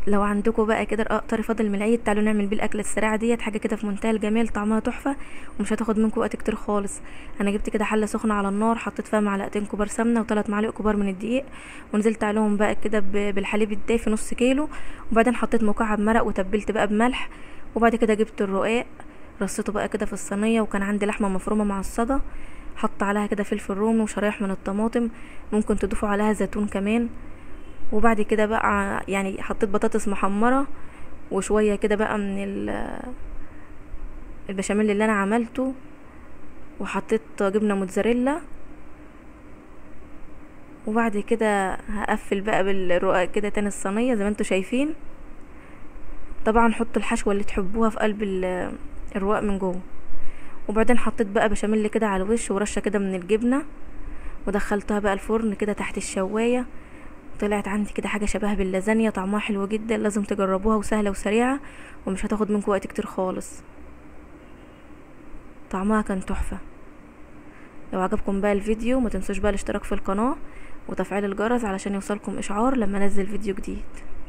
لو عندكم بقى كده رقاق طري فاضل من العيد تعالوا نعمل بيه الاكله السريعه ديت حاجه كده في منتهى الجمال طعمها تحفه ومش هتاخد منكم وقت كتير خالص انا جبت كده حله سخنه على النار حطيت فيها معلقتين كبار سمنه وثلاث معالق كبار من الدقيق ونزلت عليهم بقى كده ب- بالحليب الدافي نص كيلو وبعدين حطيت مكعب مرق وتبلت بقى بملح وبعد كده جبت الرقاق رصيته بقى كده في الصينيه وكان عندي لحمه مفرومه معصجه حط عليها كده فلفل رومي وشرايح من الطماطم ممكن تضيفوا عليها زيتون كمان وبعد كده بقى يعني حطيت بطاطس محمره وشويه كده بقى من ال- البشاميل اللي انا عملته وحطيت جبنه موتزاريلا وبعد كده هقفل بقى بالرقاق كده تاني الصينيه زي ما انتوا شايفين طبعا حطوا الحشوه اللي تحبوها في قلب ال- الرقاق من جوه وبعدين حطيت بقى بشاميل كده على الوش ورشه كده من الجبنه ودخلتها بقى الفرن كده تحت الشوايه طلعت عندي كده حاجه شبه باللازانيا طعمها حلو جدا لازم تجربوها وسهله وسريعه ومش هتاخد منكم وقت كتير خالص طعمها كان تحفه لو عجبكم بقى الفيديو ما تنسوش بقى الاشتراك في القناه وتفعيل الجرس علشان يوصلكم اشعار لما انزل فيديو جديد